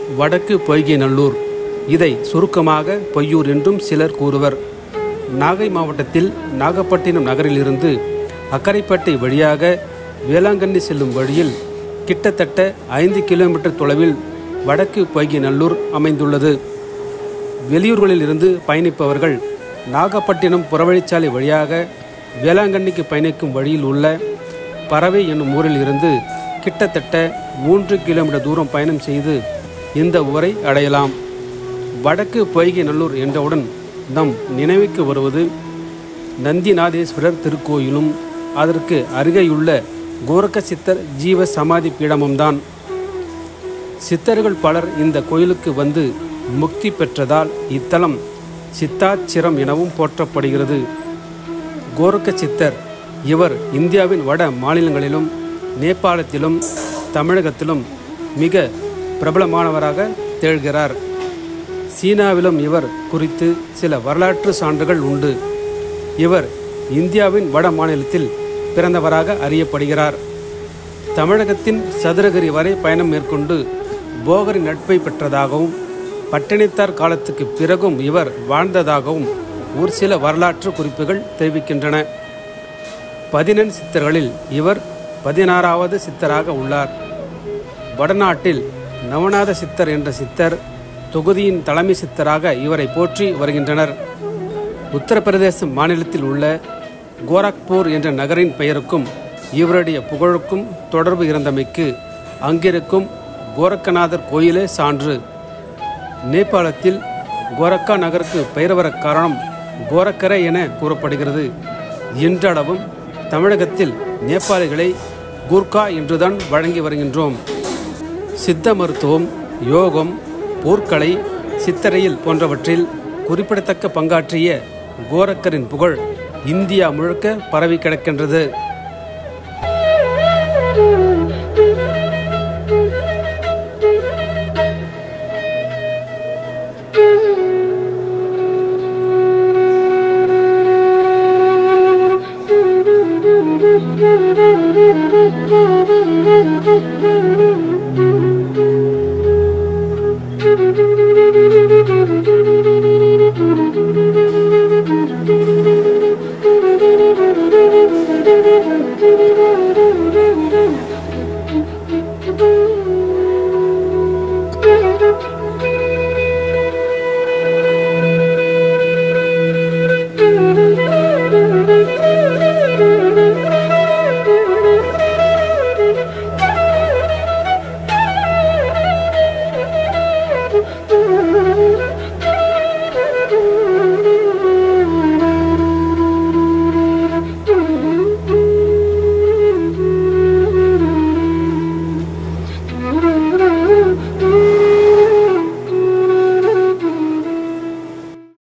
வடக்கு பொய்கை நல்லூர் இதை சுருக்கமாக பொய்யூர் என்றும் சிலர் கூறுவர் நாகை மாவட்டத்தில் நாகப்பட்டினம் நகரிலிருந்து அக்கரைப்பட்டை வழியாக வேளாங்கண்ணி செல்லும் வழியில் கிட்டத்தட்ட ஐந்து கிலோமீட்டர் தொலைவில் வடக்கு பொய்கை நல்லூர் அமைந்துள்ளது வெளியூர்களில் இருந்து பயணிப்பவர்கள் நாகப்பட்டினம் புறவழிச்சாலை வழியாக வேளாங்கண்ணிக்கு பயணிக்கும் வழியில் உள்ள பறவை என்னும் ஊரில் இருந்து கிட்டத்தட்ட மூன்று கிலோமீட்டர் தூரம் பயணம் செய்து இந்த ஊரை அடையலாம் வடக்கு பொய்கை நல்லூர் என்றவுடன் நம் நினைவுக்கு வருவது நந்திநாதேஸ்வரர் திருக்கோயிலும் அதற்கு அருகேயுள்ள கோரக்க சித்தர் ஜீவ சமாதி பீடமும் தான் சித்தர்கள் பலர் இந்த கோயிலுக்கு வந்து முக்தி பெற்றதால் இத்தலம் சித்தாச்சிரம் எனவும் போற்றப்படுகிறது கோரக்க சித்தர் இவர் இந்தியாவின் வட மாநிலங்களிலும் நேபாளத்திலும் தமிழகத்திலும் மிக பிரபலமானவராக திகழ்கிறார் சீனாவிலும் இவர் குறித்து சில வரலாற்று சான்றுகள் உண்டு இவர் இந்தியாவின் வட மாநிலத்தில் பிறந்தவராக அறியப்படுகிறார் தமிழகத்தின் சதுரகிரி வரை பயணம் மேற்கொண்டு போகரின் நட்பை பெற்றதாகவும் பட்டினித்தார் காலத்துக்கு பிறகும் இவர் வாழ்ந்ததாகவும் ஒரு சில வரலாற்று குறிப்புகள் தெரிவிக்கின்றன பதினெண் சித்தர்களில் இவர் பதினாறாவது சித்தராக உள்ளார் வடநாட்டில் நவநாத சித்தர் என்ற சித்தர் தொகுதியின் தலைமை சித்தராக இவரை போற்றி வருகின்றனர் உத்தரப்பிரதேச மாநிலத்தில் உள்ள கோரக்பூர் என்ற நகரின் பெயருக்கும் இவருடைய புகழுக்கும் தொடர்பு இருந்தமைக்கு அங்கிருக்கும் கோரக்கநாதர் கோயிலே சான்று நேபாளத்தில் கோரக்கா நகருக்கு பெயர் வர காரணம் கோரக்கரை என கூறப்படுகிறது இன்றளவும் தமிழகத்தில் நேபாளிகளை கூர்கா என்றுதான் வழங்கி வருகின்றோம் சித்த மருத்துவம் யோகம் போர்க்கலை சித்தரையில் போன்றவற்றில் குறிப்பிடத்தக்க பங்காற்றிய கோரக்கரின் புகழ் இந்தியா முழுக்க பரவி கிடக்கின்றது